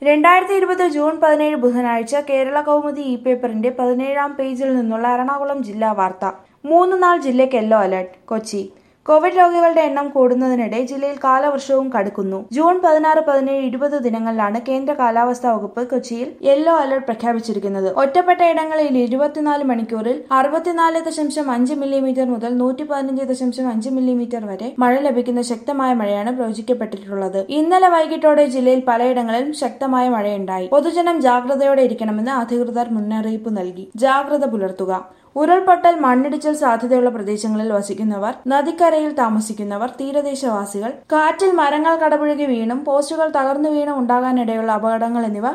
രണ്ടായിരത്തി ഇരുപത് ജൂൺ പതിനേഴ് ബുധനാഴ്ച കേരള കൗമുദി ഇ പേപ്പറിന്റെ പതിനേഴാം പേജിൽ നിന്നുള്ള എറണാകുളം ജില്ലാ വാർത്ത മൂന്ന് നാൾ ജില്ലയ്ക്ക് യെല്ലോ അലർട്ട് കൊച്ചി കോവിഡ് രോഗികളുടെ എണ്ണം കൂടുന്നതിനിടെ ജില്ലയിൽ കാലവർഷവും കടുക്കുന്നു ജൂൺ പതിനാറ് പതിനേഴ് ഇരുപത് ദിനങ്ങളിലാണ് കേന്ദ്ര കാലാവസ്ഥാ വകുപ്പ് കൊച്ചിയിൽ യെല്ലോ അലർട്ട് പ്രഖ്യാപിച്ചിരിക്കുന്നത് ഒറ്റപ്പെട്ട ഇടങ്ങളിൽ ഇരുപത്തിനാല് മണിക്കൂറിൽ അറുപത്തിനാല് ദശാംശം അഞ്ച് മില്ലിമീറ്റർ മുതൽ നൂറ്റി പതിനഞ്ച് ദശാംശം അഞ്ച് മില്ലിമീറ്റർ വരെ മഴ ലഭിക്കുന്ന ശക്തമായ മഴയാണ് പ്രവചിക്കപ്പെട്ടിട്ടുള്ളത് ഇന്നലെ വൈകിട്ടോടെ ജില്ലയിൽ പലയിടങ്ങളിലും ശക്തമായ മഴയുണ്ടായി പൊതുജനം ജാഗ്രതയോടെ ഇരിക്കണമെന്ന് അധികൃതർ മുന്നറിയിപ്പ് നൽകി ജാഗ്രത പുലർത്തുക ഉരുൾപൊട്ടൽ മണ്ണിടിച്ചിൽ സാധ്യതയുള്ള പ്രദേശങ്ങളിൽ വസിക്കുന്നവർ നദിക്കരയിൽ താമസിക്കുന്നവർ തീരദേശവാസികൾ കാറ്റിൽ മരങ്ങൾ കടപുഴകി വീണും പോസ്റ്റുകൾ തകർന്നു വീണും ഉണ്ടാകാനിടയുള്ള അപകടങ്ങൾ എന്നിവ